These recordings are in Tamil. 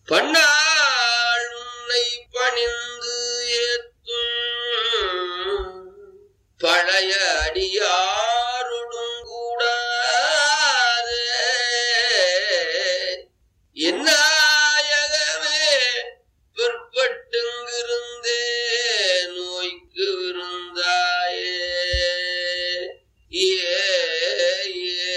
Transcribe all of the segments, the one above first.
பண்ணாள் உன்னை பணிந்து ஏத்தும் பழைய அடியாருடும் கூடாதே என்னாயகமே பிற்பட்டுங்கிருந்தே நோய்க்கு விருந்தாயே ஏ ஏ,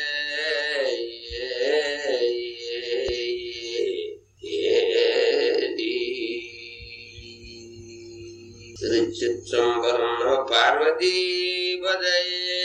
ஏ, ஏ, திருச்சிற்றம்பரம் நம பார்வதி பதையே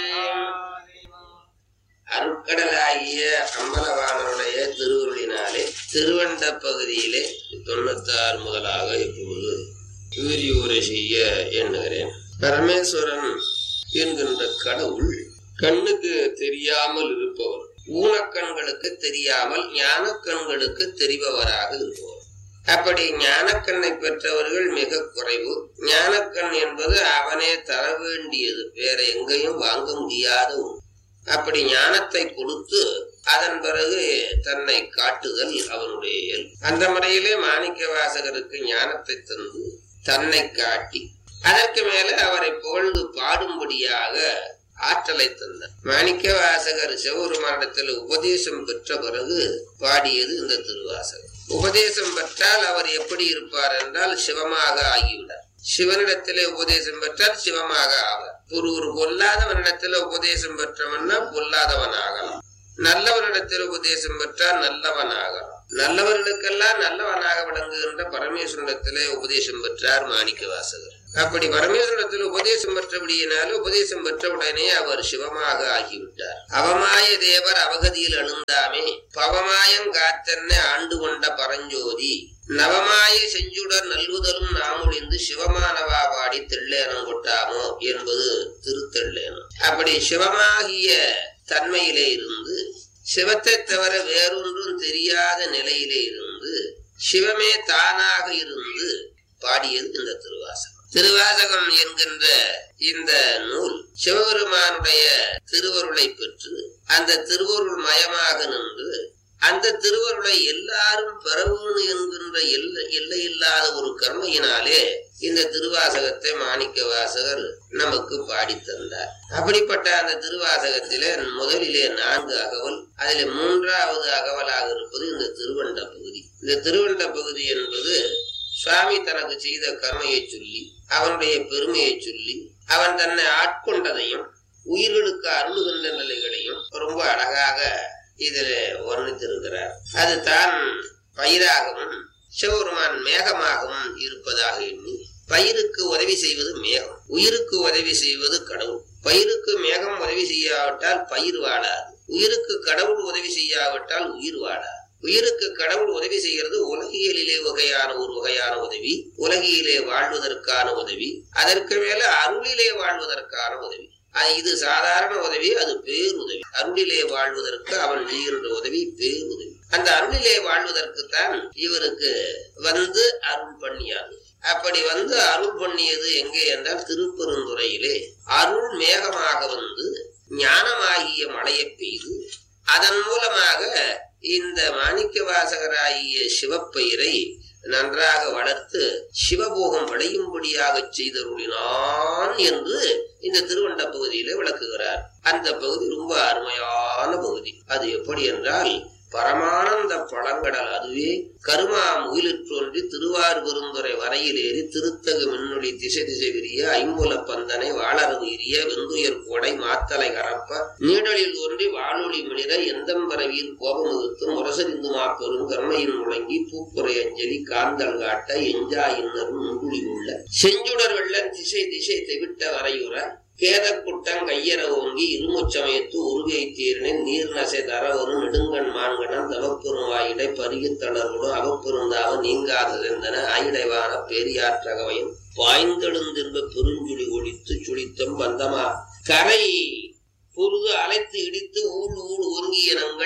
அருட்கடலாகிய அம்பலவாணருடைய திருவுருளினாலே திருவண்ட பகுதியிலே தொண்ணூத்தாறு முதலாக இப்பொழுது வீரியூரை செய்ய எண்ணுகிறேன் பரமேஸ்வரன் என்கின்ற கடவுள் கண்ணுக்கு தெரியாமல் இருப்பவர் ஊனக்கண்களுக்கு தெரியாமல் ஞானக்கண்களுக்கு தெரிபவராக இருப்பவர் அப்படி ஞானக்கண்ணை பெற்றவர்கள் மிக குறைவு ஞானக்கண் என்பது அவனே தர வேண்டியது வேற எங்கேயும் வாங்க முடியாத ஒன்று அப்படி ஞானத்தை கொடுத்து அதன் பிறகு தன்னை காட்டுதல் அவனுடைய இயல்பு அந்த முறையிலே மாணிக்க வாசகருக்கு ஞானத்தை தந்து தன்னை காட்டி அதற்கு மேல அவரை புகழ்ந்து பாடும்படியாக ஆற்றலை தந்தார் மாணிக்க வாசகர் சிவபெருமானிடத்தில் உபதேசம் பெற்ற பிறகு பாடியது இந்த திருவாசகம் உபதேசம் பெற்றால் அவர் எப்படி இருப்பார் என்றால் சிவமாக ஆகிவிடார் சிவனிடத்திலே உபதேசம் பெற்றால் சிவமாக ஆவார் ஒரு ஒரு பொல்லாதவனிடத்தில் உபதேசம் பெற்றவன்னா பொல்லாதவன் ஆகலாம் நல்லவனிடத்தில் உபதேசம் பெற்றால் நல்லவன் ஆகலாம் நல்லவர்களுக்கெல்லாம் நல்லவனாக விளங்குகின்ற பரமேஸ்வரனிடத்திலே உபதேசம் பெற்றார் மாணிக்க வாசகர் அப்படி பரமேஸ்வரத்தில் உபதேசம் பெற்றபடியினால உபதேசம் பெற்ற உடனே அவர் சிவமாக ஆகிவிட்டார் அவமாய தேவர் அவகதியில் அணுந்தாமே பவமாயம் காத்தன்னை ஆண்டு கொண்ட பரஞ்சோதி நவமாய செஞ்சுடர் நல்வுதலும் நாமொழிந்து சிவமானவா பாடி தெள்ளேனம் கொட்டாமோ என்பது திருத்தெள்ளேனம் அப்படி சிவமாகிய தன்மையிலே இருந்து சிவத்தை தவிர வேறொன்றும் தெரியாத நிலையிலே இருந்து சிவமே தானாக இருந்து பாடியது இந்த திருவாசகம் திருவாசகம் என்கின்ற இந்த நூல் சிவபெருமானுடைய திருவருளை பெற்று அந்த திருவருள் மயமாக நின்று அந்த திருவருளை எல்லாரும் பெறவேணும் என்கின்ற எல்லை எல்லையில்லாத ஒரு கர்மையினாலே இந்த திருவாசகத்தை மாணிக்க வாசகர் நமக்கு பாடி தந்தார் அப்படிப்பட்ட அந்த திருவாசகத்திலே முதலிலே நான்கு அகவல் அதிலே மூன்றாவது அகவலாக இருப்பது இந்த திருவண்ட பகுதி இந்த திருவண்ட பகுதி என்பது சுவாமி தனக்கு செய்த கர்மையை சொல்லி அவனுடைய பெருமையை சொல்லி அவன் தன்னை ஆட்கொண்டதையும் உயிர்களுக்கு அருளுகின்ற நிலைகளையும் ரொம்ப அழகாக இதில் வர்ணித்திருக்கிறார் அது தான் பயிராகவும் சிவபெருமான் மேகமாகவும் இருப்பதாக எண்ணி பயிருக்கு உதவி செய்வது மேகம் உயிருக்கு உதவி செய்வது கடவுள் பயிருக்கு மேகம் உதவி செய்யாவிட்டால் பயிர் வாழாது உயிருக்கு கடவுள் உதவி செய்யாவிட்டால் உயிர் வாழாது உயிருக்கு கடவுள் உதவி செய்கிறது உலகியலிலே வகையான ஒரு வகையான உதவி உலகியிலே வாழ்வதற்கான உதவி அதற்கு மேல அருளிலே வாழ்வதற்கான உதவி அது இது சாதாரண உதவி அது பேருதவி அருளிலே வாழ்வதற்கு அவன் செய்கின்ற உதவி பேருதவி அந்த அருளிலே வாழ்வதற்குத்தான் இவருக்கு வந்து அருள் பண்ணியாது அப்படி வந்து அருள் பண்ணியது எங்கே என்றால் திருப்பெருந்துறையிலே அருள் மேகமாக வந்து ஞானமாகிய மழையை பெய்து அதன் மூலமாக இந்த மாணிக்க வாசகராகிய சிவப்பெயரை நன்றாக வளர்த்து சிவபோகம் விளையும்படியாக செய்தருளினான் என்று இந்த திருவண்ட பகுதியில விளக்குகிறார் அந்த பகுதி ரொம்ப அருமையான பகுதி அது எப்படி என்றால் பரமானந்த பழங்கடல் அதுவே கருமா முகிலிற்றொன்றி திருவார் பெருந்துறை வரையிலேறி திருத்தகு மின்னொளி திசை திசை விரிய ஐம்புல பந்தனை வாளரவு எரிய வெந்துயர் கோடை மாத்தலை கரப்ப நீடலில் ஒன்றி வானொலி மிளிர எந்தம்பரவியில் கோபமுகுத்து முரசறிந்து மாப்பெரும் கருணையின் முழங்கி பூப்புரை அஞ்சலி காந்தல் காட்ட எஞ்சா இன்னரும் முங்குழி உள்ள செஞ்சுடர் வெள்ளம் திசை திசை தெவிட்ட வரையுற கேதக்குட்டம் கையற ஓங்கி இருமுச்சமயத்து உருகை தீரனின் நீர் நசை தரவரு நெடுங்கண் மான்கணம் தவப்பெரும் வாயிடை பருகித் தளர்வுடு அவப்பெருந்தாக நீங்காததெந்தன ஆயிடைவான பெரியாற்றகவையும் பாய்ந்தெழுந்திருந்த பெருஞ்சுழி ஒழித்து சுழித்தம் பந்தமா கரை பொருது அலைத்து இடித்து ஊழ் ஊழ் ஒருங்கியனங்கள்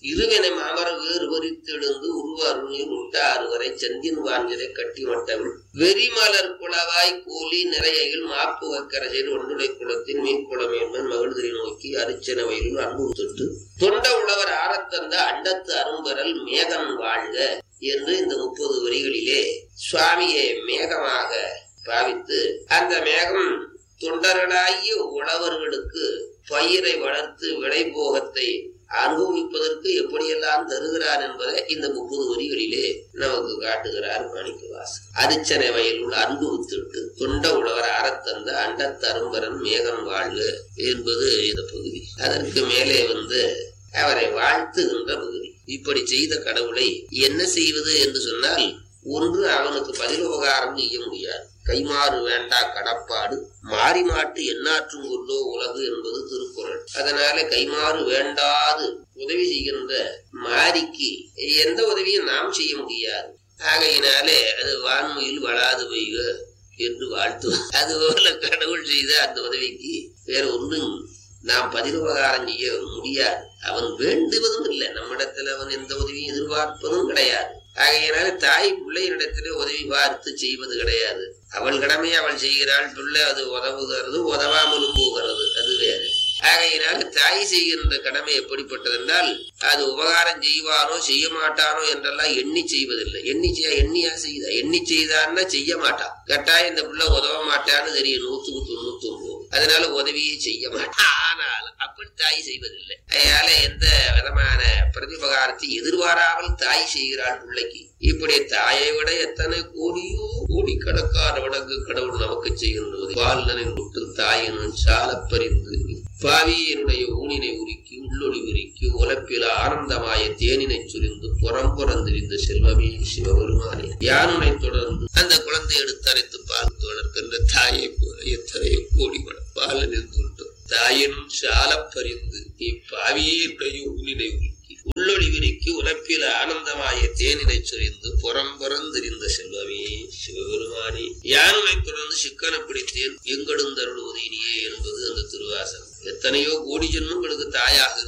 இருவினை மாமர வேறு பொறித்தெழுந்து உருவ அருளில் உண்ட அறுவரை செந்தின் வாஞ்சரை கட்டி மட்டவள் வெறிமலர் குளவாய் கூலி நிறையில் மாப்பு வக்கரசையில் ஒன்றுடை குளத்தின் மீன் குளம் என்பன் மகிழ்திரை நோக்கி அரிச்சன வயலில் அன்பு தொட்டு தொண்ட உழவர் ஆரத்தந்த அண்டத்து அரும்பெறல் மேகன் வாழ்க என்று இந்த முப்பது வரிகளிலே சுவாமியை மேகமாக பாவித்து அந்த மேகம் தொண்டர்களாகிய உழவர்களுக்கு பயிரை வளர்த்து விளைபோகத்தை அனுபவிப்பதற்கு எப்படியெல்லாம் தருகிறார் என்பதை இந்த முப்பது வரிகளிலே நமக்கு காட்டுகிறார் மாணிக்கவாசன் அரிச்சனை வயலுள் அன்பு வித்துட்டு தொண்ட உழவர் அறத்தந்த அண்டத்தரும்பரன் மேகம் வாழ்க என்பது இந்த பகுதி அதற்கு மேலே வந்து அவரை வாழ்த்துகின்ற பகுதி இப்படி செய்த கடவுளை என்ன செய்வது என்று சொன்னால் ஒன்று அவனுக்கு பதிலுபகாரம் செய்ய முடியாது கைமாறு வேண்டா கடப்பாடு மாறி மாட்டு எண்ணாற்றும் கொல்லோ உலகு என்பது திருக்குறள் அதனால கைமாறு வேண்டாது உதவி செய்கின்ற மாரிக்கு எந்த உதவியும் நாம் செய்ய முடியாது ஆகையினாலே அது வான்மையில் வளாது பெய்க என்று வாழ்த்துவோம் அதுபோல கடவுள் செய்த அந்த உதவிக்கு வேற ஒன்றும் நாம் பதிலுபகாரம் செய்ய முடியாது அவன் வேண்டுவதும் இல்லை நம்மிடத்துல அவன் எந்த உதவியும் எதிர்பார்ப்பதும் கிடையாது ஆகையினால தாய் பிள்ளையினிடத்திலே உதவி பார்த்து செய்வது கிடையாது அவள் கடமையை அவள் செய்கிறாள் பிள்ளை அது உதவுகிறது உதவாமலும் போகிறது அது வேறு ஆகையினால தாய் செய்கின்ற கடமை எப்படிப்பட்டதென்றால் அது உபகாரம் செய்வானோ செய்ய மாட்டானோ என்றெல்லாம் எண்ணி செய்வதில்லை எண்ணி செய்ய எண்ணியா செய்தா எண்ணி செய்தான்னா செய்ய மாட்டான் கட்டாயம் இந்த பிள்ளை உதவ மாட்டான்னு தெரியும் நூத்துக்கு தொண்ணூத்தி ஒன்பது அதனால உதவியே செய்ய மாட்டான் ஆனால் அப்படி தாய் செய்வதில்லை அதனால எந்த விதமான பிரதிபகாரத்தை எதிர்பாராமல் தாய் செய்கிறாள் பிள்ளைக்கு இப்படி தாயை விட எத்தனை கோடியோ கோடிக்கணக்கான வடங்கு கடவுள் நமக்கு செய்கின்றது பாலனின் விட்டு தாயினும் சாலப்பறிந்து பாவியனுடைய ஊனினை உருக்கி உள்ளொளி உருக்கி உலப்பில் ஆனந்தமாய தேனினை சுரிந்து புறம் புறந்திருந்த செல்வமே சிவபெருமானே யானுனை தொடர்ந்து அந்த குழந்தை எடுத்து அரைத்து பால் வளர்க்கின்ற தாயை போல எத்தனை கோடி பாலனின் விட்டு தாயினும் சாலப்பறிந்து இப்பாவியனுடைய ஊனினை உருக்கி உள்ளொளி விரிக்கு உலப்பில் ஆனந்தமாய தேனினை சுரிந்து புறம் புறந்திருந்த செல்வமே சிவபெருமானே யானுனை தொடர்ந்து சிக்கன பிடித்தேன் எங்களும் தருளுவது இனியே என்பது அந்த திருவாசகம் எத்தனையோ கோடி ஜென்மங்களுக்கு தாயாக